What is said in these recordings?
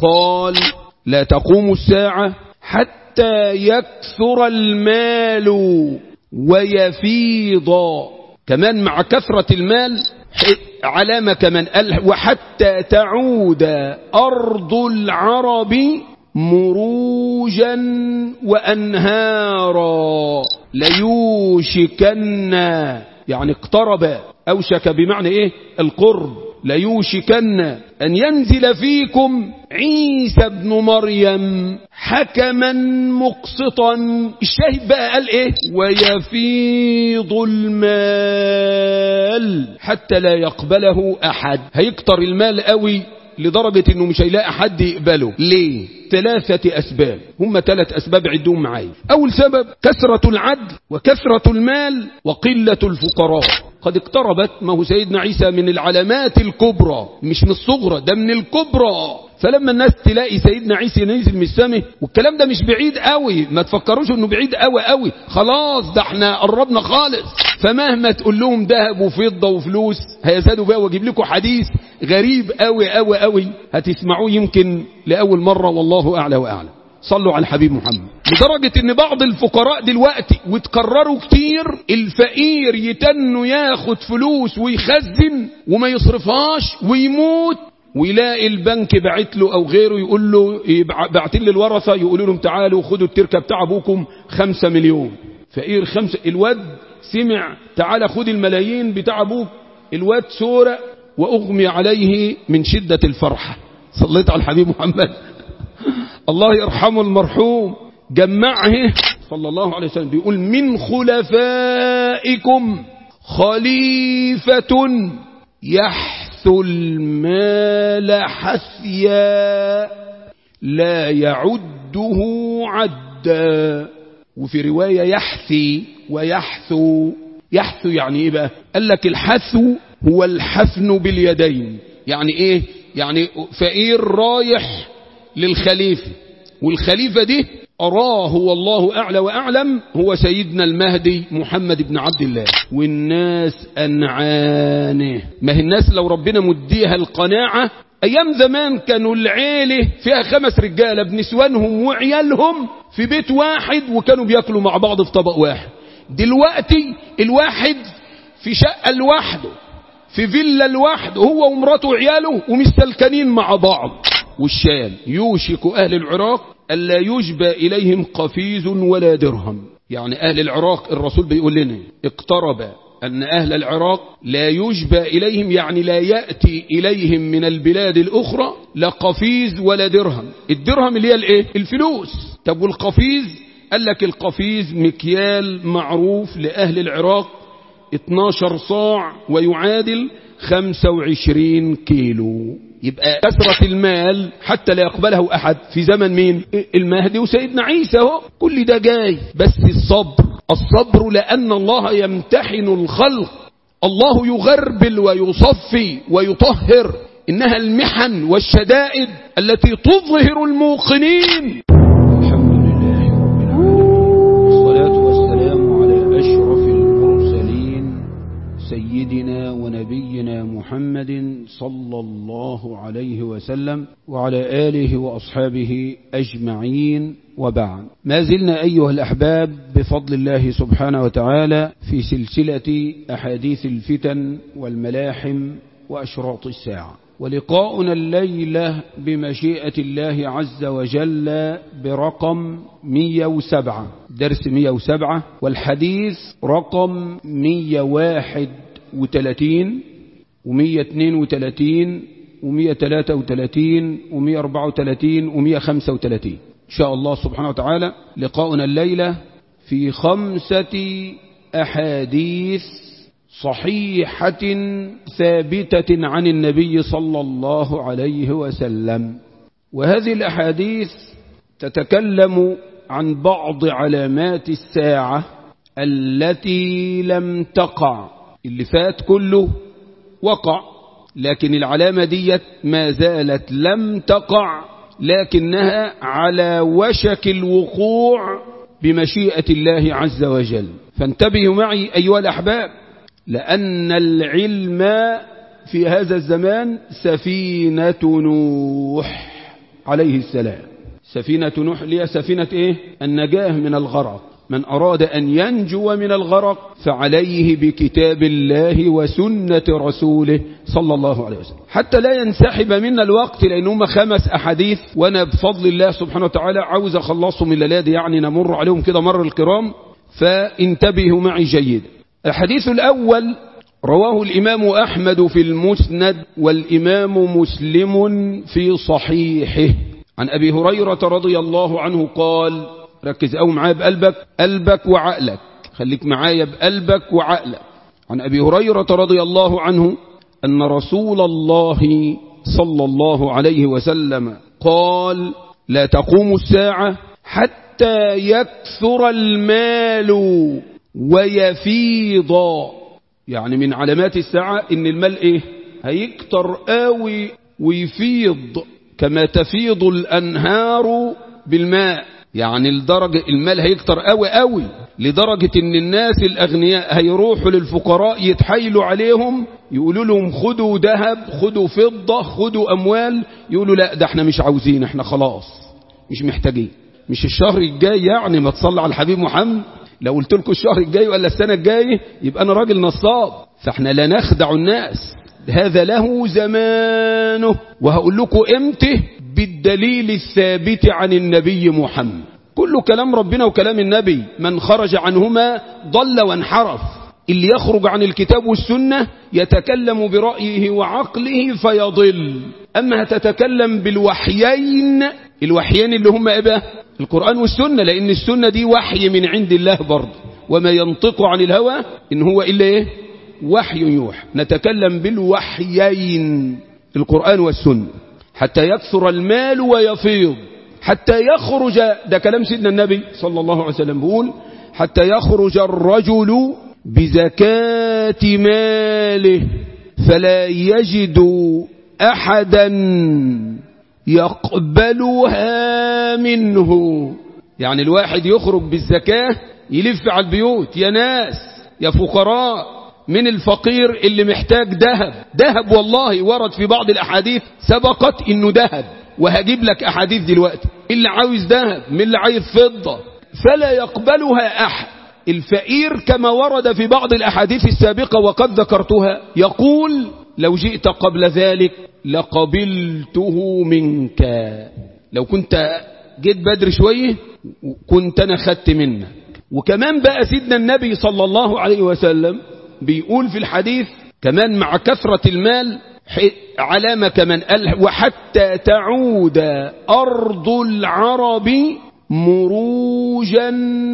قال لا تقوم الساعة حتى يكثر المال ويفيض كمان مع كثرة المال علامة كمان قال وحتى تعود أرض العرب مروجا وأنهارا ليوشكن يعني اقترب أوشك بمعنى إيه القرب ليوشكن أن ينزل فيكم عيسى ابن مريم حكما مقسطا الشاهد بقى قال ايه ويفيض المال حتى لا يقبله احد هيكتر المال قوي لدرجة انه مش هيلاقي حد يقبله ليه ثلاثة اسباب هم ثلاث اسباب عدهم معايا اول سبب كثرة العدل وكثرة المال وقلة الفقراء قد اقتربت ما هو سيدنا عيسى من العلامات الكبرى مش من الصغرى ده من الكبرى فلما الناس تلاقي سيدنا عيسى نزل من السماء والكلام ده مش بعيد قوي ما تفكروش انه بعيد قوي قوي خلاص ده احنا قربنا خالص فمهما تقول لهم ذهب وفضة وفلوس هيزادوا بقى واجيب لكم حديث غريب قوي قوي قوي هتسمعوه يمكن لأول مرة والله أعلى وأعلى صلوا على الحبيب محمد لدرجة ان بعض الفقراء دلوقتي وتكرروا كتير الفقير يتنوا ياخد فلوس ويخزن وما يصرفهاش ويموت ويلاقي البنك بعت له او غيره يقول له بعتين للورثة يقولوا لهم تعالوا خدوا التركة بتاع ابوكم خمسة مليون فقير خمسة الواد سمع تعالى خد الملايين بتاع ابوك الواد سورة واغمي عليه من شدة الفرحة صليت على الحبيب محمد الله يرحمه المرحوم جمعه صلى الله عليه وسلم بيقول من خلفائكم خليفة يحث المال حثيا لا يعده عدا وفي رواية يحثي ويحثو يحثو يعني ايه بقى قال لك الحثو هو الحفن باليدين يعني ايه يعني فقير رايح للخليفة والخليفة دي أراه والله أعلى وأعلم هو سيدنا المهدي محمد بن عبد الله والناس أنعانه ما هي الناس لو ربنا مديها القناعة أيام زمان كانوا العيلة فيها خمس رجالة بنسوانهم وعيالهم في بيت واحد وكانوا بياكلوا مع بعض في طبق واحد دلوقتي الواحد في شقة لوحده في فيلا لوحده هو ومراته وعياله ومستلكنين مع بعض والشام يوشك أهل العراق ألا يجبى إليهم قفيز ولا درهم يعني أهل العراق الرسول بيقول لنا اقترب أن أهل العراق لا يجبى إليهم يعني لا يأتي إليهم من البلاد الأخرى لا قفيز ولا درهم الدرهم اللي هي الايه الفلوس طب والقفيز قال لك القفيز مكيال معروف لأهل العراق 12 صاع ويعادل 25 كيلو يبقى كثرة المال حتى لا يقبله أحد في زمن مين المهدي وسيدنا عيسى هو كل ده جاي بس الصبر الصبر لأن الله يمتحن الخلق الله يغربل ويصفي ويطهر إنها المحن والشدائد التي تظهر الموقنين الحمد لله رب العالمين والصلاة والسلام على أشرف المرسلين سيدنا ونبينا محمد صلى الله عليه وسلم وعلى آله وأصحابه أجمعين وبعد ما زلنا أيها الأحباب بفضل الله سبحانه وتعالى في سلسلة أحاديث الفتن والملاحم وأشراط الساعة ولقاؤنا الليلة بمشيئة الله عز وجل برقم 107 درس 107 والحديث رقم 131 و132 و133 و134 و135 إن شاء الله سبحانه وتعالى لقاؤنا الليلة في خمسة أحاديث صحيحة ثابتة عن النبي صلى الله عليه وسلم وهذه الأحاديث تتكلم عن بعض علامات الساعة التي لم تقع اللي فات كله وقع لكن العلامة ديت ما زالت لم تقع لكنها على وشك الوقوع بمشيئة الله عز وجل فانتبهوا معي أيها الأحباب لأن العلم في هذا الزمان سفينة نوح عليه السلام سفينة نوح لي سفينة إيه؟ النجاة من الغرق من أراد أن ينجو من الغرق فعليه بكتاب الله وسنة رسوله صلى الله عليه وسلم حتى لا ينسحب منا الوقت لأنهم خمس أحاديث وأنا بفضل الله سبحانه وتعالى عاوز أخلصهم الليلة دي يعني نمر عليهم كده مر الكرام فانتبهوا معي جيدا الحديث الأول رواه الإمام أحمد في المسند والإمام مسلم في صحيحه عن أبي هريرة رضي الله عنه قال ركز أو معايا بقلبك قلبك وعقلك خليك معايا بقلبك وعقلك عن أبي هريرة رضي الله عنه أن رسول الله صلى الله عليه وسلم قال لا تقوم الساعة حتى يكثر المال ويفيض يعني من علامات الساعة ان المال ايه هيكتر قوي ويفيض كما تفيض الانهار بالماء يعني الدرجة المال هيكتر قوي قوي لدرجة ان الناس الاغنياء هيروحوا للفقراء يتحايلوا عليهم يقولوا لهم خدوا ذهب خدوا فضة خدوا اموال يقولوا لا ده احنا مش عاوزين احنا خلاص مش محتاجين مش الشهر الجاي يعني ما تصلى على الحبيب محمد لو قلت لكم الشهر الجاي ولا السنة الجاية يبقى أنا راجل نصاب فاحنا لا نخدع الناس هذا له زمانه وهقول لكم امتى بالدليل الثابت عن النبي محمد كل كلام ربنا وكلام النبي من خرج عنهما ضل وانحرف اللي يخرج عن الكتاب والسنة يتكلم برأيه وعقله فيضل أما هتتكلم بالوحيين الوحيين اللي هم إيه بقى القرآن والسنة لأن السنة دي وحي من عند الله برضه وما ينطق عن الهوى إن هو إلا إيه وحي يوحى نتكلم بالوحيين القرآن والسنة حتى يكثر المال ويفيض حتى يخرج ده كلام سيدنا النبي صلى الله عليه وسلم بيقول حتى يخرج الرجل بزكاة ماله فلا يجد أحدا يقبلها منه يعني الواحد يخرج بالزكاة يلف على البيوت يا ناس يا فقراء من الفقير اللي محتاج ذهب ذهب والله ورد في بعض الأحاديث سبقت إنه ذهب وهجيب لك أحاديث دلوقتي اللي عاوز ذهب من اللي عايز فضة فلا يقبلها أحد الفقير كما ورد في بعض الأحاديث السابقة وقد ذكرتها يقول لو جئت قبل ذلك لقبلته منك لو كنت جيت بدري شوية كنت أنا خدت منك وكمان بقى سيدنا النبي صلى الله عليه وسلم بيقول في الحديث كمان مع كثرة المال علامة كمان قال وحتى تعود أرض العرب مروجا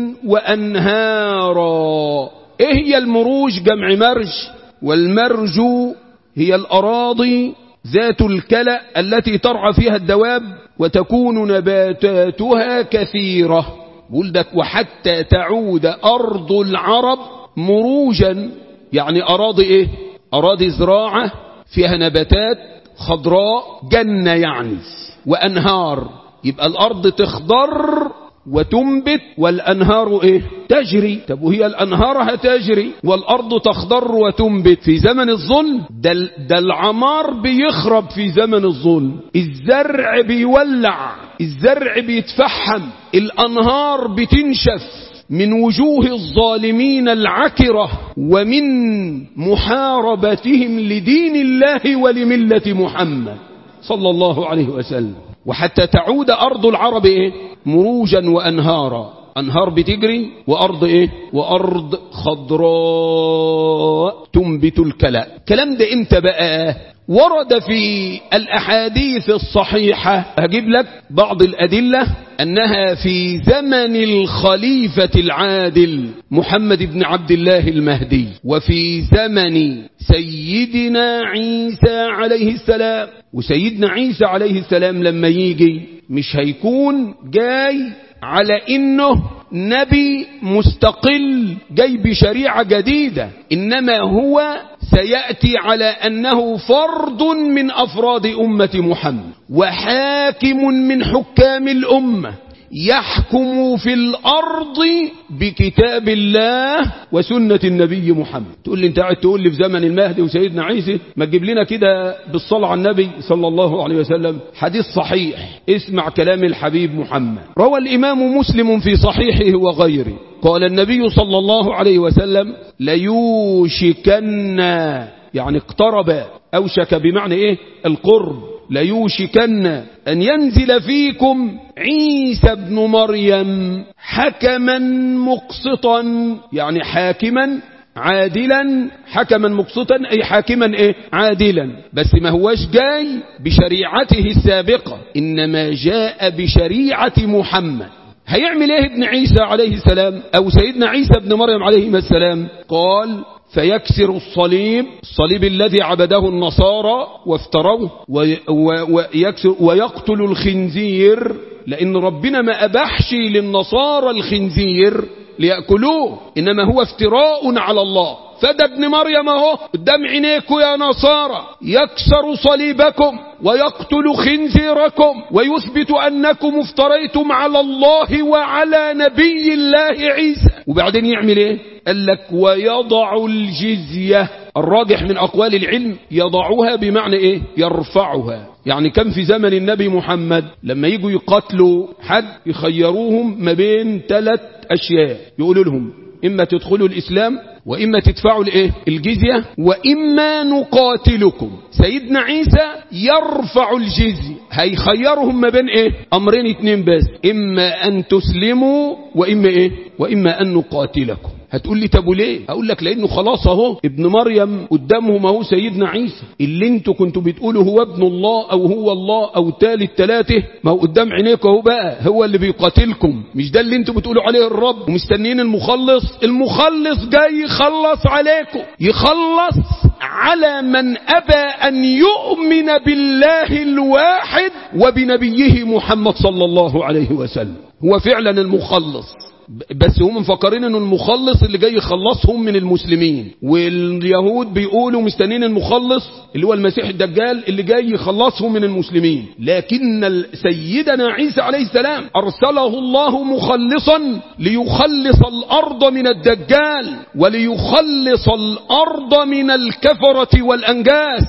وأنهارا إيه هي المروج جمع مرج والمرج هي الأراضي ذات الكلأ التي ترعى فيها الدواب وتكون نباتاتها كثيرة بولدك وحتى تعود أرض العرب مروجا يعني أراضي إيه أراضي زراعة فيها نباتات خضراء جنة يعني وأنهار يبقى الأرض تخضر وتنبت والأنهار إيه تجري طب وهي الأنهار هتجري والأرض تخضر وتنبت في زمن الظلم ده, ده العمار بيخرب في زمن الظلم الزرع بيولع الزرع بيتفحم الأنهار بتنشف من وجوه الظالمين العكرة ومن محاربتهم لدين الله ولملة محمد صلى الله عليه وسلم وحتى تعود أرض العرب إيه؟ مروجا وأنهارا أنهار بتجري وأرض إيه وأرض خضراء تنبت الكلى كلام ده إمتى بقى ورد في الأحاديث الصحيحة هجيب لك بعض الأدلة أنها في زمن الخليفة العادل محمد بن عبد الله المهدي وفي زمن سيدنا عيسى عليه السلام وسيدنا عيسى عليه السلام لما يجي مش هيكون جاي على انه نبي مستقل جاي بشريعة جديدة انما هو سيأتي على انه فرد من افراد امة محمد وحاكم من حكام الامة يحكم في الأرض بكتاب الله وسنة النبي محمد تقول لي انت قاعد تقول لي في زمن المهدي وسيدنا عيسى ما تجيب لنا كده بالصلاة على النبي صلى الله عليه وسلم حديث صحيح اسمع كلام الحبيب محمد روى الإمام مسلم في صحيحه وغيره قال النبي صلى الله عليه وسلم ليوشكن يعني اقترب أوشك بمعنى إيه القرب ليوشكن أن ينزل فيكم عيسى ابن مريم حكما مقسطا يعني حاكما عادلا حكما مقسطا أي حاكما إيه؟ عادلا بس ما هوش جاي بشريعته السابقة إنما جاء بشريعة محمد هيعمل ايه ابن عيسى عليه السلام او سيدنا عيسى ابن مريم عليه السلام قال فيكسر الصليب الصليب الذي عبده النصارى وافتروه ويكسر ويقتل الخنزير لأن ربنا ما أبحش للنصارى الخنزير ليأكلوه إنما هو افتراء على الله فده ابن مريم اهو قدام عينيكم يا نصارى يكسر صليبكم ويقتل خنزيركم ويثبت أنكم افتريتم على الله وعلى نبي الله عيسى وبعدين يعمل ايه قال لك ويضع الجزية الراجح من أقوال العلم يضعها بمعنى ايه يرفعها يعني كان في زمن النبي محمد لما يجوا يقتلوا حد يخيروهم ما بين ثلاث أشياء يقولوا لهم إما تدخلوا الإسلام وإما تدفعوا الإيه؟ الجزية وإما نقاتلكم سيدنا عيسى يرفع الجزية هيخيرهم ما بين إيه أمرين اتنين بس إما أن تسلموا وإما إيه وإما أن نقاتلكم هتقول لي طب وليه اقول لك لانه خلاص اهو ابن مريم قدامهم اهو سيدنا عيسى اللي انتوا كنتوا بتقولوا هو ابن الله او هو الله او ثالث ثلاثه ما هو قدام عينيكم اهو بقى هو اللي بيقاتلكم مش ده اللي انتوا بتقولوا عليه الرب ومستنيين المخلص المخلص جاي يخلص عليكم يخلص على من أبى أن يؤمن بالله الواحد وبنبيه محمد صلى الله عليه وسلم هو فعلا المخلص بس هم مفكرين انه المخلص اللي جاي يخلصهم من المسلمين واليهود بيقولوا مستنين المخلص اللي هو المسيح الدجال اللي جاي يخلصهم من المسلمين لكن سيدنا عيسى عليه السلام ارسله الله مخلصا ليخلص الارض من الدجال وليخلص الارض من الكفرة والانجاس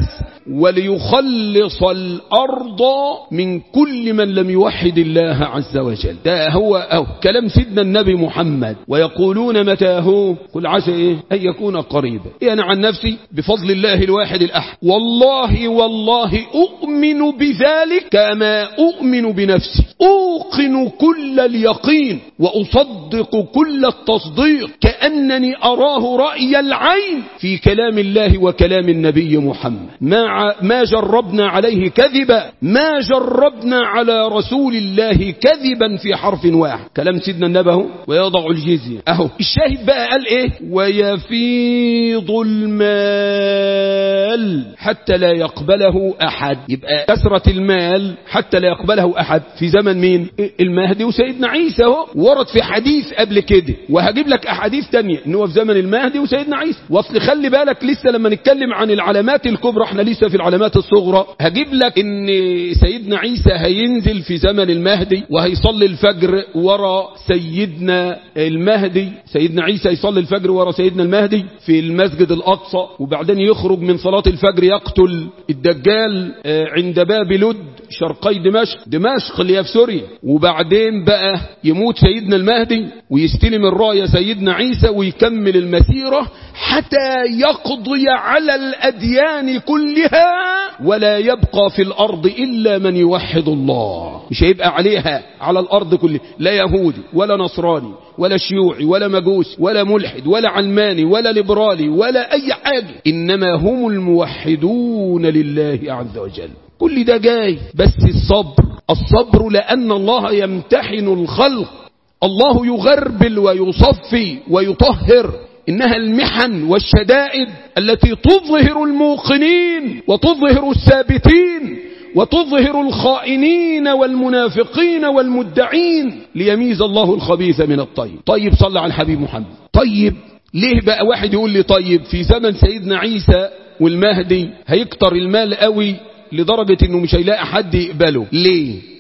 وليخلص الأرض من كل من لم يوحد الله عز وجل ده هو أو كلام سيدنا النبي محمد ويقولون متى هو قل عسى إيه أن يكون قريبا إيه أنا عن نفسي بفضل الله الواحد الأحد والله والله أؤمن بذلك كما أؤمن بنفسي أوقن كل اليقين وأصدق كل التصديق كأنني أراه رأي العين في كلام الله وكلام النبي محمد ما ما جربنا عليه كذبا ما جربنا على رسول الله كذبا في حرف واحد كلام سيدنا النبي ويضع الجزية اهو الشاهد بقى قال ايه ويفيض المال حتى لا يقبله احد يبقى كثرة المال حتى لا يقبله احد في زمن مين المهدي وسيدنا عيسى اهو ورد في حديث قبل كده وهجيب لك احاديث تانية ان هو في زمن المهدي وسيدنا عيسى واصل خلي بالك لسه لما نتكلم عن العلامات الكبرى احنا لسه في العلامات الصغرى هجيب لك ان سيدنا عيسى هينزل في زمن المهدي وهيصلي الفجر ورا سيدنا المهدي سيدنا عيسى يصلي الفجر ورا سيدنا المهدي في المسجد الاقصى وبعدين يخرج من صلاة الفجر يقتل الدجال عند باب لد شرقي دمشق دمشق اللي هي في سوريا وبعدين بقى يموت سيدنا المهدي ويستلم الراية سيدنا عيسى ويكمل المسيرة حتى يقضي على الأديان كلها ولا يبقى في الأرض إلا من يوحد الله مش هيبقى عليها على الأرض كلها لا يهودي ولا نصراني ولا شيوعي ولا مجوس ولا ملحد ولا علماني ولا ليبرالي ولا أي حاجة إنما هم الموحدون لله عز وجل كل ده جاي بس الصبر الصبر لأن الله يمتحن الخلق الله يغربل ويصفي ويطهر إنها المحن والشدائد التي تظهر الموقنين وتظهر الثابتين وتظهر الخائنين والمنافقين والمدعين ليميز الله الخبيث من الطيب طيب صلى على الحبيب محمد طيب ليه بقى واحد يقول لي طيب في زمن سيدنا عيسى والمهدي هيكتر المال قوي لدرجة انه مش هيلاقي حد يقبله ليه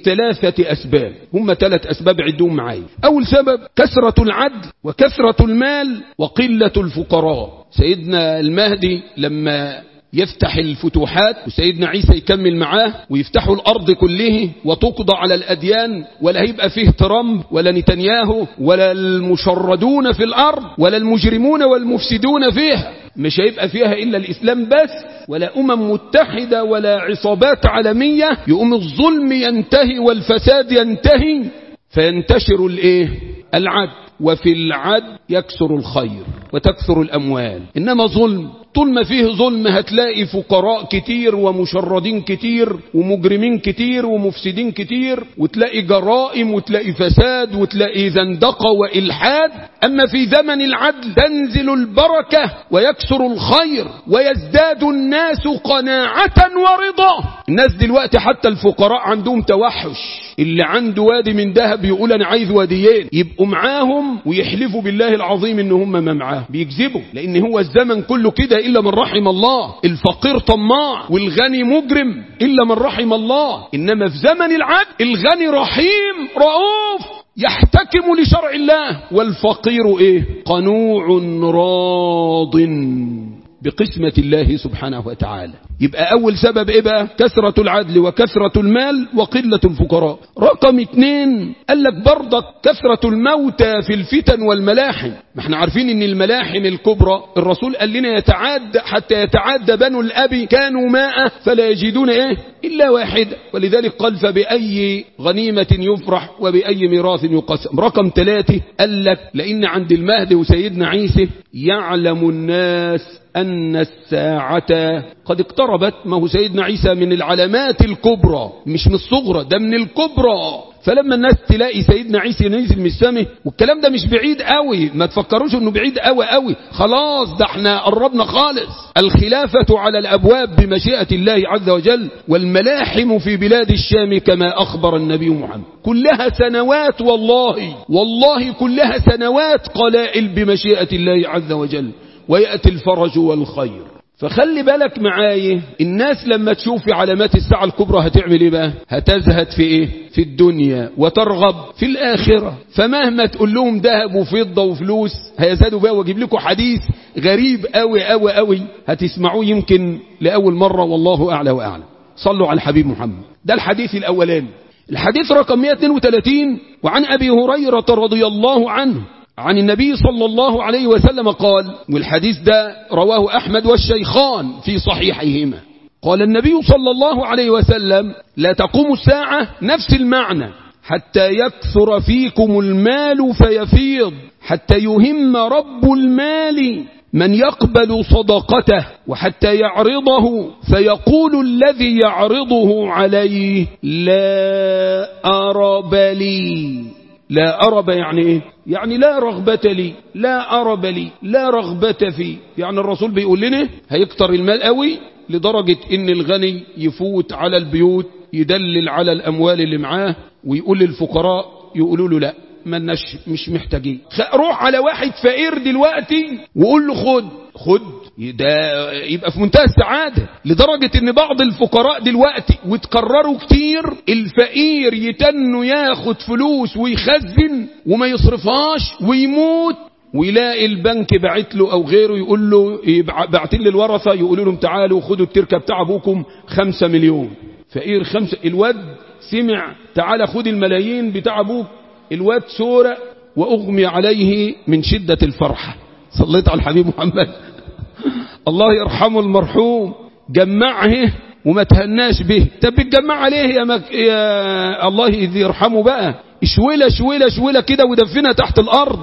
لثلاثة أسباب هم ثلاث أسباب عدهم معايا أول سبب كثرة العدل وكثرة المال وقلة الفقراء سيدنا المهدي لما يفتح الفتوحات وسيدنا عيسى يكمل معاه ويفتحوا الأرض كله وتقضى على الأديان ولا هيبقى فيه ترامب ولا نتنياهو ولا المشردون في الأرض ولا المجرمون والمفسدون فيها مش هيبقى فيها إلا الإسلام بس ولا أمم متحدة ولا عصابات عالمية يقوم الظلم ينتهي والفساد ينتهي فينتشر الايه العدل وفي العدل يكثر الخير وتكثر الأموال إنما ظلم طول ما فيه ظلم هتلاقي فقراء كتير ومشردين كتير ومجرمين كتير ومفسدين كتير وتلاقي جرائم وتلاقي فساد وتلاقي زندقة وإلحاد أما في زمن العدل تنزل البركة ويكثر الخير ويزداد الناس قناعة ورضا الناس دلوقتي حتى الفقراء عندهم توحش اللي عنده وادي من ذهب يقول أنا عايز واديين يبقوا معاهم ويحلفوا بالله العظيم إن هم ما معاهم بيكذبوا لأن هو الزمن كله كده إلا من رحم الله الفقير طماع والغني مجرم إلا من رحم الله إنما في زمن العدل الغني رحيم رؤوف يحتكم لشرع الله والفقير إيه قنوع راض بقسمة الله سبحانه وتعالى يبقى أول سبب إيه بقى كثرة العدل وكثرة المال وقلة الفقراء رقم اتنين قال لك برضك كثرة الموتى في الفتن والملاحم ما احنا عارفين ان الملاحم الكبرى الرسول قال لنا يتعاد حتى يتعدى بنو الأب كانوا ماء فلا يجدون ايه إلا واحدة ولذلك قال فبأي غنيمة يفرح وبأي ميراث يقسم رقم ثلاثة قال لك لأن عند المهد وسيدنا عيسى يعلم الناس أن الساعة قد اقتربت ما هو سيدنا عيسى من العلامات الكبرى مش من الصغرى ده من الكبرى فلما الناس تلاقي سيدنا عيسى نزل من السماء والكلام ده مش بعيد قوي ما تفكروش انه بعيد قوي قوي خلاص ده احنا قربنا خالص الخلافة على الابواب بمشيئة الله عز وجل والملاحم في بلاد الشام كما اخبر النبي محمد كلها سنوات والله والله كلها سنوات قلائل بمشيئة الله عز وجل ويأتي الفرج والخير فخلي بالك معايا الناس لما تشوف علامات الساعة الكبرى هتعمل ايه بقى هتزهد في ايه في الدنيا وترغب في الآخرة فمهما تقول لهم ذهب وفضة وفلوس هيزهدوا بقى واجيب لكم حديث غريب قوي قوي قوي هتسمعوه يمكن لأول مرة والله أعلى وأعلم صلوا على الحبيب محمد ده الحديث الأولاني الحديث رقم 132 وعن أبي هريرة رضي الله عنه عن النبي صلى الله عليه وسلم قال والحديث ده رواه أحمد والشيخان في صحيحيهما قال النبي صلى الله عليه وسلم لا تقوم الساعة نفس المعنى حتى يكثر فيكم المال فيفيض حتى يهم رب المال من يقبل صدقته وحتى يعرضه فيقول الذي يعرضه عليه لا أرب لي لا أرب يعني إيه؟ يعني لا رغبة لي لا أرب لي لا رغبة في يعني الرسول بيقول لنا هيكتر المال قوي لدرجة إن الغني يفوت على البيوت يدلل على الأموال اللي معاه ويقول للفقراء يقولوا له لا مالناش مش محتاجين روح على واحد فقير دلوقتي وقول له خد خد ده يبقى في منتهى السعادة لدرجة ان بعض الفقراء دلوقتي وتكرروا كتير الفقير يتنوا ياخد فلوس ويخزن وما يصرفهاش ويموت ويلاقي البنك بعت له او غيره يقول له بعت لي الورثة يقولوا لهم تعالوا خدوا التركة بتاع ابوكم خمسة مليون فقير خمسة الواد سمع تعالى خد الملايين بتاع ابوك الواد سورة واغمي عليه من شدة الفرحة صليت على الحبيب محمد الله يرحمه المرحوم جمعه وما تهناش به طب بتجمع عليه يا, مك... يا الله يرحمه بقى شويلة شويلة شويلة كده ودفنها تحت الأرض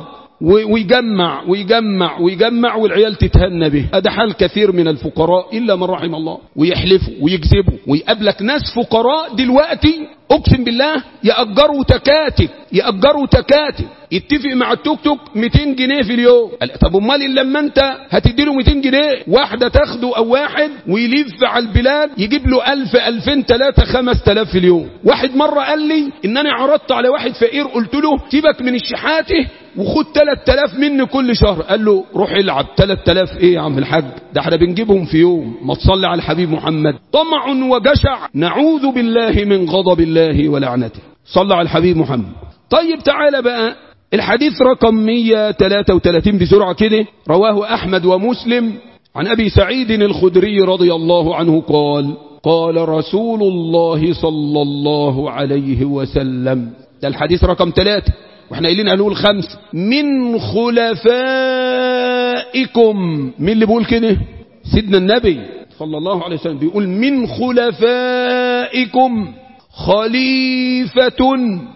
ويجمع ويجمع ويجمع والعيال تتهنى به هذا حال كثير من الفقراء إلا من رحم الله ويحلفوا ويكذبوا ويقابلك ناس فقراء دلوقتي أقسم بالله يأجروا تكاتك يأجروا تكاتك يتفق مع التوك توك 200 جنيه في اليوم طب امال لما انت هتدي له 200 جنيه واحده تاخده او واحد ويلف على البلاد يجيب له 1000 2000 3 5000 في اليوم واحد مره قال لي ان انا عرضت على واحد فقير قلت له سيبك من الشحاته وخد 3000 مني كل شهر قال له روح العب 3000 ايه يا عم الحاج ده احنا بنجيبهم في يوم ما تصلي على الحبيب محمد طمع وجشع نعوذ بالله من غضب الله ولعنته صلى على الحبيب محمد طيب تعالى بقى الحديث رقم 133 بسرعة كده رواه أحمد ومسلم عن أبي سعيد الخدري رضي الله عنه قال قال رسول الله صلى الله عليه وسلم ده الحديث رقم ثلاثة واحنا قايلين قالوا الخمس من خلفائكم مين اللي بيقول كده سيدنا النبي صلى الله عليه وسلم بيقول من خلفائكم خليفة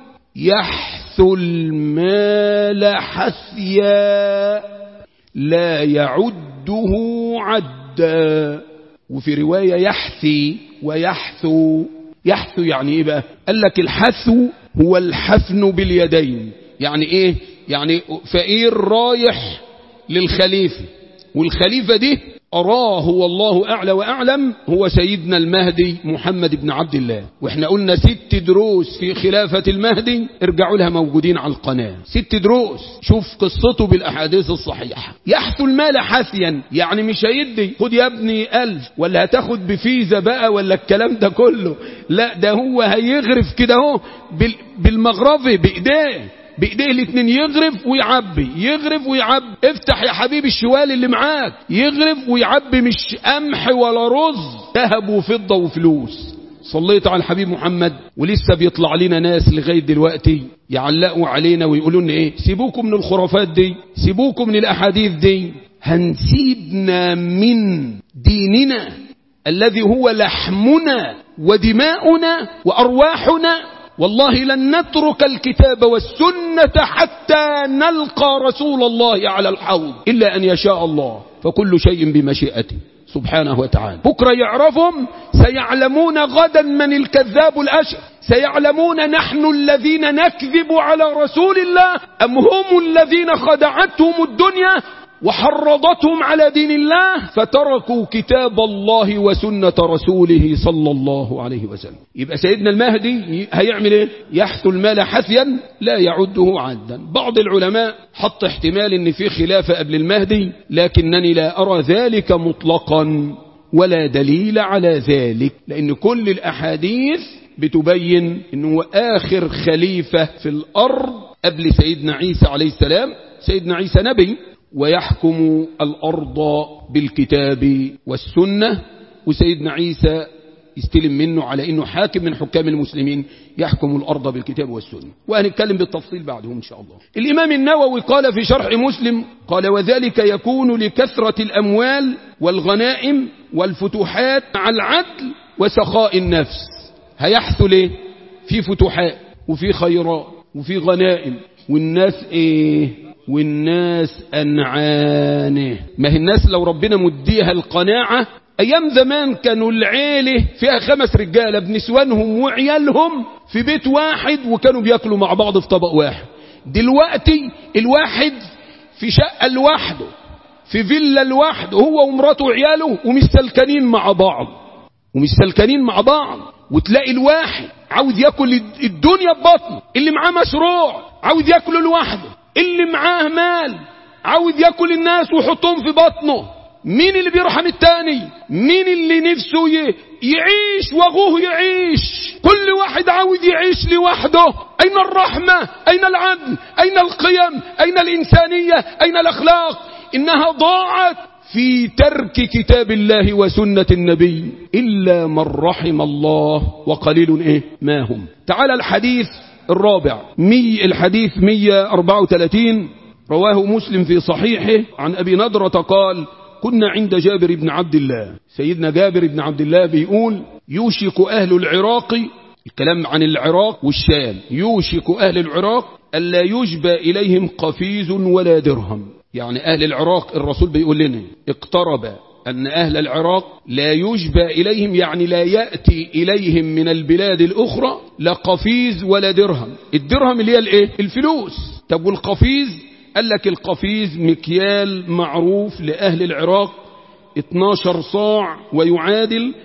يحث المال حثيا لا يعده عدا وفي رواية يحثي ويحثو يحثو يعني ايه بقى قال لك الحثو هو الحفن باليدين يعني ايه يعني فقير رايح للخليفة والخليفة دي أراه والله أعلى وأعلم هو سيدنا المهدي محمد بن عبد الله وإحنا قلنا ست دروس في خلافة المهدي ارجعوا لها موجودين على القناة ست دروس شوف قصته بالأحاديث الصحيحة يحثو المال حثيا يعني مش هيدي خد يا ابني ألف ولا هتاخد بفيزا بقى ولا الكلام ده كله لا ده هو هيغرف كده اهو بالمغرفة بإيديه بايديه الاثنين يغرف ويعبي يغرف ويعبي افتح يا حبيبي الشوال اللي معاك يغرف ويعبي مش قمح ولا رز ذهب وفضة وفلوس صليت على الحبيب محمد ولسه بيطلع لنا ناس لغاية دلوقتي يعلقوا علينا ويقولوا لنا ايه سيبوكم من الخرافات دي سيبوكم من الاحاديث دي هنسيبنا من ديننا الذي هو لحمنا ودماؤنا وارواحنا والله لن نترك الكتاب والسنة حتى نلقى رسول الله على الحوض إلا أن يشاء الله فكل شيء بمشيئته سبحانه وتعالى بكرة يعرفهم سيعلمون غدا من الكذاب الأشر سيعلمون نحن الذين نكذب على رسول الله أم هم الذين خدعتهم الدنيا وحرضتهم على دين الله فتركوا كتاب الله وسنة رسوله صلى الله عليه وسلم يبقى سيدنا المهدي هيعمل ايه يحث المال حثيا لا يعده عدا بعض العلماء حط احتمال ان في خلافة قبل المهدي لكنني لا ارى ذلك مطلقا ولا دليل على ذلك لان كل الاحاديث بتبين انه اخر خليفة في الارض قبل سيدنا عيسى عليه السلام سيدنا عيسى نبي ويحكم الأرض بالكتاب والسنة وسيدنا عيسى يستلم منه على أنه حاكم من حكام المسلمين يحكم الأرض بالكتاب والسنة وهنتكلم بالتفصيل بعده إن شاء الله الإمام النووي قال في شرح مسلم قال وذلك يكون لكثرة الأموال والغنائم والفتوحات مع العدل وسخاء النفس هيحصل ايه في فتوحات وفي خيرات وفي غنائم والناس ايه والناس أنعانه ما هي الناس لو ربنا مديها القناعة أيام زمان كانوا العيلة فيها خمس رجالة بنسوانهم وعيالهم في بيت واحد وكانوا بياكلوا مع بعض في طبق واحد دلوقتي الواحد في شقة لوحده في فيلا لوحده هو ومراته وعياله ومش سلكانين مع بعض ومش سلكانين مع بعض وتلاقي الواحد عاوز ياكل الدنيا ببطنه اللي معاه مشروع عاوز ياكله لوحده اللي معاه مال عاوز ياكل الناس ويحطهم في بطنه مين اللي بيرحم التاني مين اللي نفسه يعيش واخوه يعيش كل واحد عاوز يعيش لوحده اين الرحمة اين العدل اين القيم اين الانسانية اين الاخلاق انها ضاعت في ترك كتاب الله وسنة النبي إلا من رحم الله وقليل إيه ما هم تعال الحديث الرابع مي الحديث 134 رواه مسلم في صحيحه عن أبي نضرة قال كنا عند جابر بن عبد الله سيدنا جابر بن عبد الله بيقول يوشك أهل العراق الكلام عن العراق والشام يوشك أهل العراق ألا يجبى إليهم قفيز ولا درهم يعني أهل العراق الرسول بيقول لنا اقترب أن أهل العراق لا يجبى إليهم يعني لا يأتي إليهم من البلاد الأخرى لا قفيز ولا درهم الدرهم اللي هي الايه الفلوس طب والقفيز قال لك القفيز مكيال معروف لأهل العراق 12 صاع ويعادل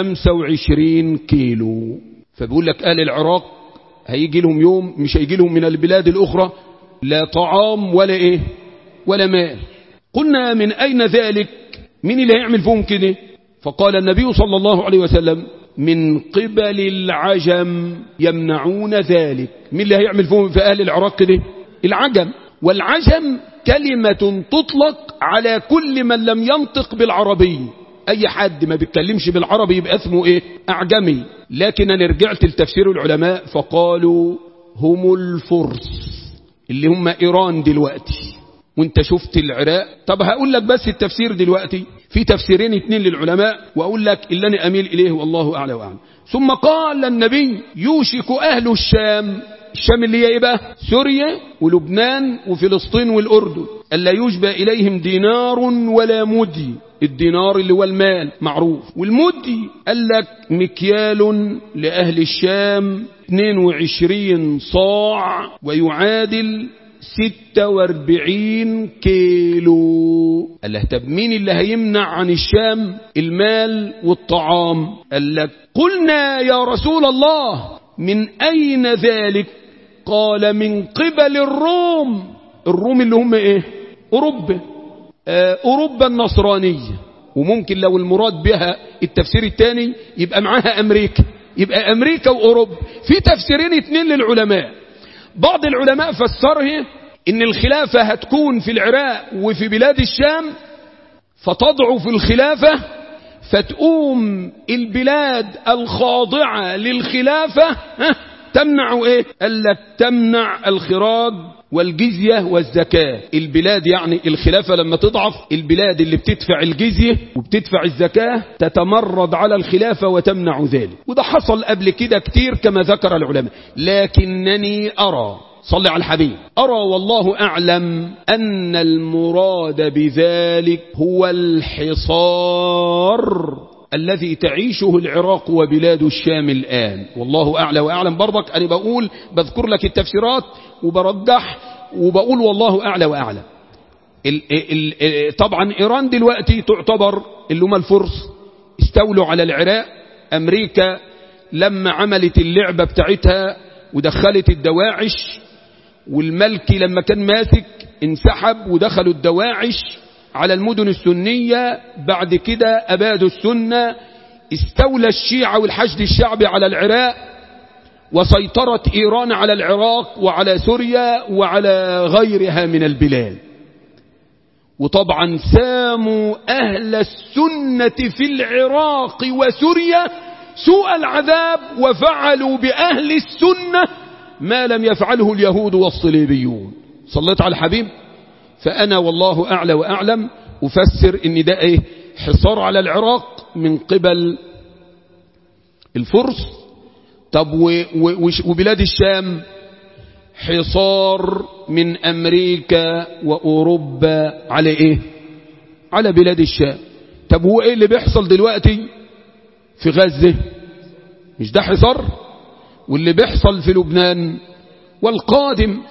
25 كيلو فبيقول لك أهل العراق هيجي لهم يوم مش هيجي لهم من البلاد الأخرى لا طعام ولا إيه ولا مال قلنا من أين ذلك مين اللي هيعمل فيهم كده فقال النبي صلى الله عليه وسلم من قبل العجم يمنعون ذلك مين اللي هيعمل فيهم في أهل العراق كده العجم والعجم كلمة تطلق على كل من لم ينطق بالعربي أي حد ما بيتكلمش بالعربي يبقى اسمه إيه أعجمي لكن أنا رجعت لتفسير العلماء فقالوا هم الفرس اللي هم إيران دلوقتي وانت شفت العراق طب هقول لك بس التفسير دلوقتي في تفسيرين اتنين للعلماء واقول لك اللي انا اميل اليه والله اعلى واعلم ثم قال النبي يوشك اهل الشام الشام اللي هي ايه بقى سوريا ولبنان وفلسطين والاردن الا يشبى اليهم دينار ولا مدي الدينار اللي هو المال معروف والمدي قال لك مكيال لأهل الشام 22 صاع ويعادل 46 كيلو قال له طب مين اللي هيمنع عن الشام المال والطعام قال لك قلنا يا رسول الله من أين ذلك قال من قبل الروم الروم اللي هم ايه أوروبا آه أوروبا النصرانية وممكن لو المراد بها التفسير الثاني يبقى معاها أمريكا يبقى أمريكا وأوروبا في تفسيرين اتنين للعلماء بعض العلماء فسره ان الخلافة هتكون في العراق وفي بلاد الشام فتضعف الخلافة فتقوم البلاد الخاضعة للخلافة تمنع ايه قال لك تمنع الخراج والجزية والزكاة البلاد يعني الخلافة لما تضعف البلاد اللي بتدفع الجزية وبتدفع الزكاة تتمرد على الخلافة وتمنع ذلك وده حصل قبل كده كتير كما ذكر العلماء لكنني أرى صلي على الحبيب أرى والله أعلم أن المراد بذلك هو الحصار الذي تعيشه العراق وبلاد الشام الآن والله أعلى وأعلم برضك أنا بقول بذكر لك التفسيرات وبرجح وبقول والله أعلى وأعلم ال ال طبعا إيران دلوقتي تعتبر اللي هم الفرس استولوا على العراق أمريكا لما عملت اللعبة بتاعتها ودخلت الدواعش والملكي لما كان ماسك انسحب ودخلوا الدواعش على المدن السنية بعد كده أبادوا السنة استولى الشيعة والحشد الشعبي على العراق وسيطرت إيران على العراق وعلى سوريا وعلى غيرها من البلاد وطبعا ساموا أهل السنة في العراق وسوريا سوء العذاب وفعلوا بأهل السنة ما لم يفعله اليهود والصليبيون صليت على الحبيب فأنا والله أعلى وأعلم أفسر إن ده إيه حصار على العراق من قبل الفرس طب وبلاد الشام حصار من أمريكا وأوروبا على إيه على بلاد الشام طب هو إيه اللي بيحصل دلوقتي في غزة مش ده حصار واللي بيحصل في لبنان والقادم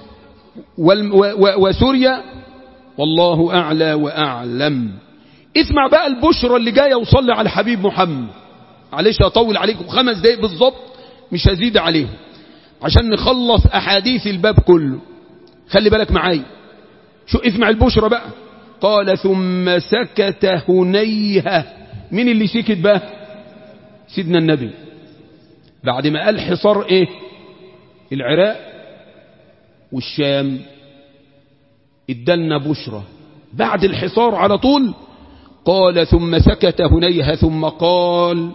وسوريا والله أعلى وأعلم اسمع بقى البشرة اللي جاية وصلي على حبيب محمد معلش أطول عليكم خمس دقايق بالظبط مش هزيد عليهم عشان نخلص أحاديث الباب كله خلي بالك معايا شو اسمع البشرة بقى قال ثم سكت هنيهة مين اللي سكت بقى سيدنا النبي بعد ما قال حصار ايه العراق والشام ادلنا بشرة بعد الحصار على طول قال ثم سكت هنيها ثم قال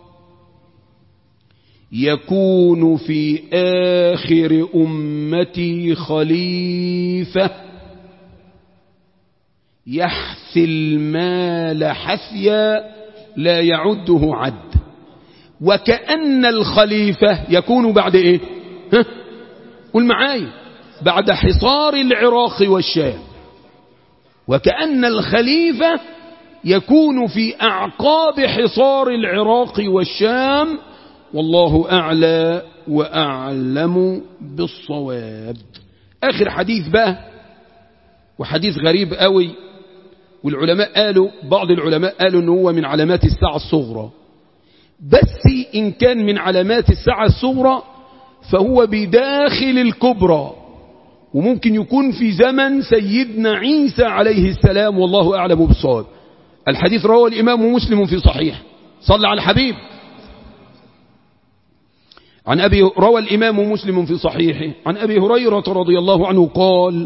يكون في آخر أمتي خليفة يحثي المال حثيا لا يعده عد وكأن الخليفة يكون بعد ايه ها قول معايا بعد حصار العراق والشام وكأن الخليفة يكون في أعقاب حصار العراق والشام والله أعلى وأعلم بالصواب آخر حديث بقى وحديث غريب قوي والعلماء قالوا بعض العلماء قالوا أنه هو من علامات الساعة الصغرى بس إن كان من علامات الساعة الصغرى فهو بداخل الكبرى وممكن يكون في زمن سيدنا عيسى عليه السلام والله أعلم بالصواب الحديث رواه الإمام مسلم في صحيح صلى على الحبيب عن أبي روى الإمام مسلم في صحيحه عن أبي هريرة رضي الله عنه قال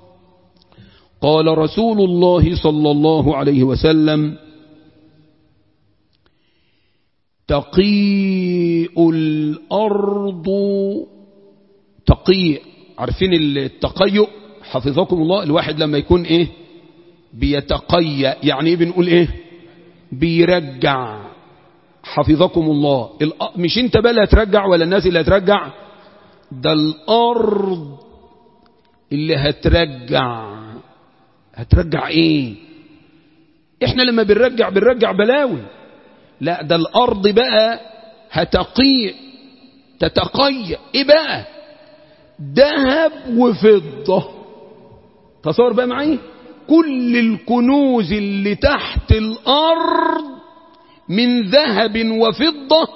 قال رسول الله صلى الله عليه وسلم تقيء الأرض تقيء عارفين التقيؤ حفظكم الله الواحد لما يكون ايه بيتقيأ يعني ايه بنقول ايه بيرجع حفظكم الله مش انت بقى اللي هترجع ولا الناس اللي هترجع ده الارض اللي هترجع هترجع ايه احنا لما بنرجع بنرجع بلاوي لا ده الارض بقى هتقيء تتقيأ ايه بقى ذهب وفضة تصور بقى معي كل الكنوز اللي تحت الأرض من ذهب وفضة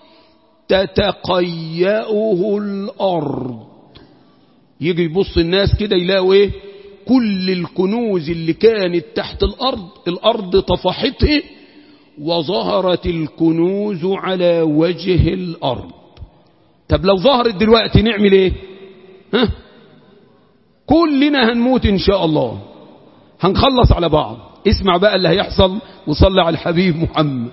تتقيأه الأرض يجي يبص الناس كده يلاقوا ايه كل الكنوز اللي كانت تحت الأرض الأرض طفحته وظهرت الكنوز على وجه الأرض طب لو ظهرت دلوقتي نعمل ايه ها كلنا هنموت ان شاء الله هنخلص على بعض اسمع بقى اللي هيحصل وصلى على الحبيب محمد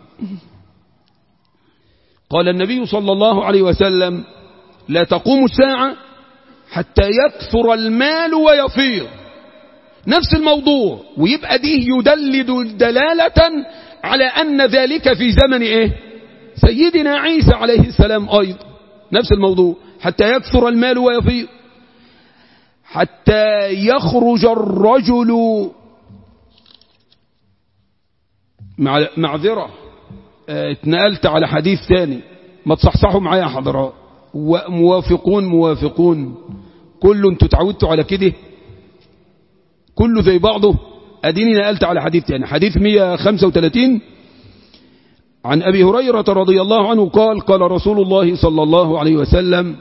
قال النبي صلى الله عليه وسلم لا تقوم الساعة حتى يكثر المال ويفيض نفس الموضوع ويبقى دي يدلد دلالة على أن ذلك في زمن إيه سيدنا عيسى عليه السلام أيضا نفس الموضوع حتى يكثر المال ويفيض حتى يخرج الرجل مع معذرة اتنقلت على حديث ثاني ما تصحصحوا معايا يا حضرات وموافقون موافقون كله انتوا تعودتوا على كده كله زي بعضه اديني نقلت على حديث ثاني حديث 135 عن أبي هريرة رضي الله عنه قال قال رسول الله صلى الله عليه وسلم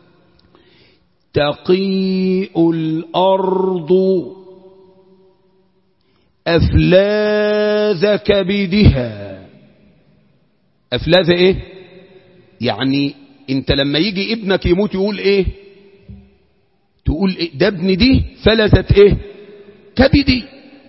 تقيء الأرض أفلاذ كبدها أفلاذ إيه يعني انت لما يجي ابنك يموت يقول ايه تقول إيه؟ ده ابني دي فلذت ايه كبدي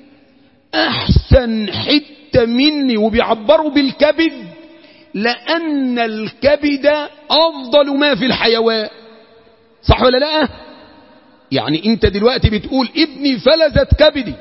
احسن حتة مني وبيعبروا بالكبد لان الكبد افضل ما في الحيوان صح ولا لا يعني انت دلوقتي بتقول ابني فلذت كبدي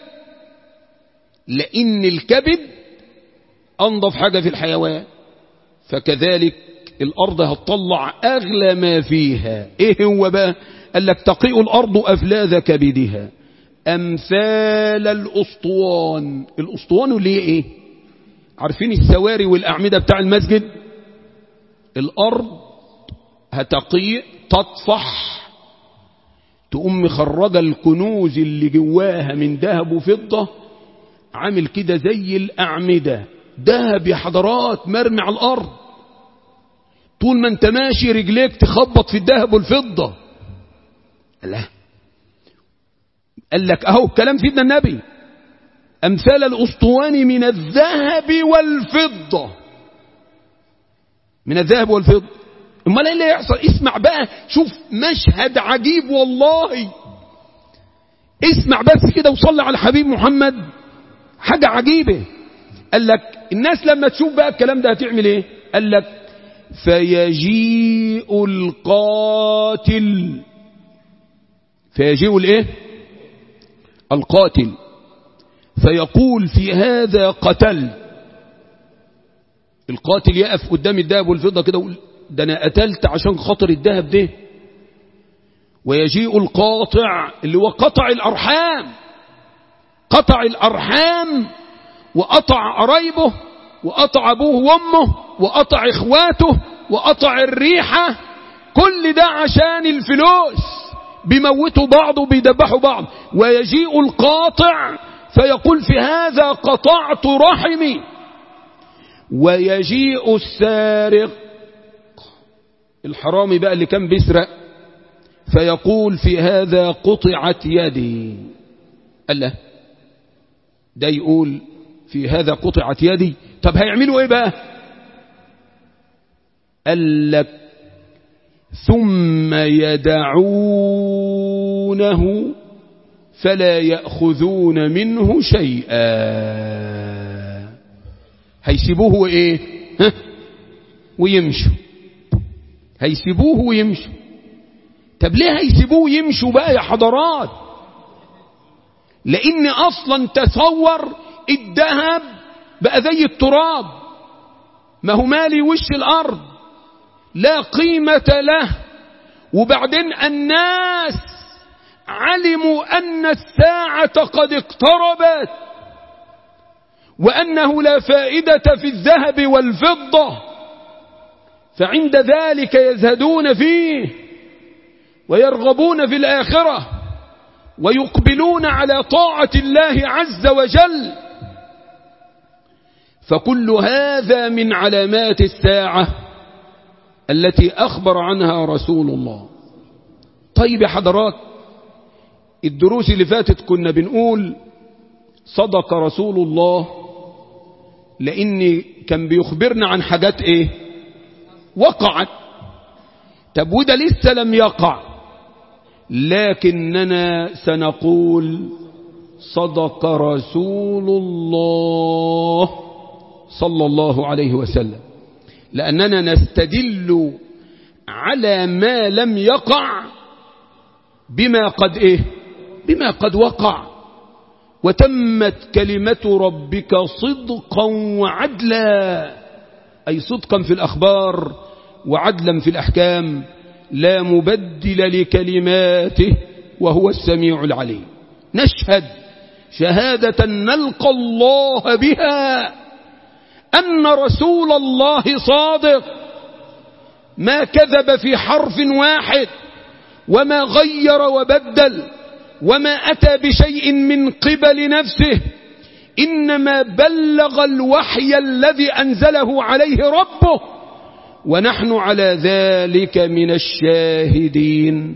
لان الكبد انضف حاجة في الحيوان فكذلك الأرض هتطلع أغلى ما فيها إيه هو بقى قال لك تقيء الأرض أفلاذ كبدها أمثال الأسطوان الأسطوان اللي هي إيه عارفين السواري والأعمدة بتاع المسجد الأرض هتقيء تطفح تقوم مخرجة الكنوز اللي جواها من ذهب وفضة عامل كده زي الأعمدة ذهب يا حضرات مرمي على الأرض طول ما انت ماشي رجليك تخبط في الذهب والفضة لا قال لك اهو كلام سيدنا النبي امثال الاسطوان من الذهب والفضة من الذهب والفضة امال ايه اللي يحصل اسمع بقى شوف مشهد عجيب والله اسمع بس كده وصلي على الحبيب محمد حاجة عجيبة قال لك الناس لما تشوف بقى الكلام ده هتعمل ايه قال لك فيجيء القاتل فيجيء الايه القاتل فيقول في هذا قتل القاتل يقف قدام الذهب والفضة كده ويقول ده انا قتلت عشان خاطر الذهب ده ويجيء القاطع اللي هو قطع الارحام قطع الارحام وقطع قرايبه وقطع ابوه وامه وقطع اخواته وقطع الريحة كل ده عشان الفلوس بيموتوا بعض وبيدبحوا بعض ويجيء القاطع فيقول في هذا قطعت رحمي ويجيء السارق الحرامي بقى اللي كان بيسرق فيقول في هذا قطعت يدي قال له ده يقول في هذا قطعت يدي طب هيعملوا ايه بقى قال لك ثم يدعونه فلا يأخذون منه شيئا هيسيبوه ايه ها؟ ويمشوا هيسيبوه ويمشوا طب ليه هيسيبوه ويمشوا بقى يا حضرات لان اصلا تصور الذهب بقى زي التراب ما هو مالي وش الارض لا قيمة له وبعدين الناس علموا ان الساعة قد اقتربت وانه لا فائدة في الذهب والفضة فعند ذلك يزهدون فيه ويرغبون في الآخرة ويقبلون على طاعة الله عز وجل فكل هذا من علامات الساعة التي أخبر عنها رسول الله طيب يا حضرات الدروس اللي فاتت كنا بنقول صدق رسول الله لأن كان بيخبرنا عن حاجات ايه وقعت طب وده لسه لم يقع لكننا سنقول صدق رسول الله صلى الله عليه وسلم لأننا نستدل على ما لم يقع بما قد إيه بما قد وقع وتمت كلمة ربك صدقا وعدلا أي صدقا في الأخبار وعدلا في الأحكام لا مبدل لكلماته وهو السميع العليم نشهد شهادة نلقى الله بها أن رسول الله صادق ما كذب في حرف واحد وما غير وبدل وما أتى بشيء من قبل نفسه إنما بلغ الوحي الذي أنزله عليه ربه ونحن على ذلك من الشاهدين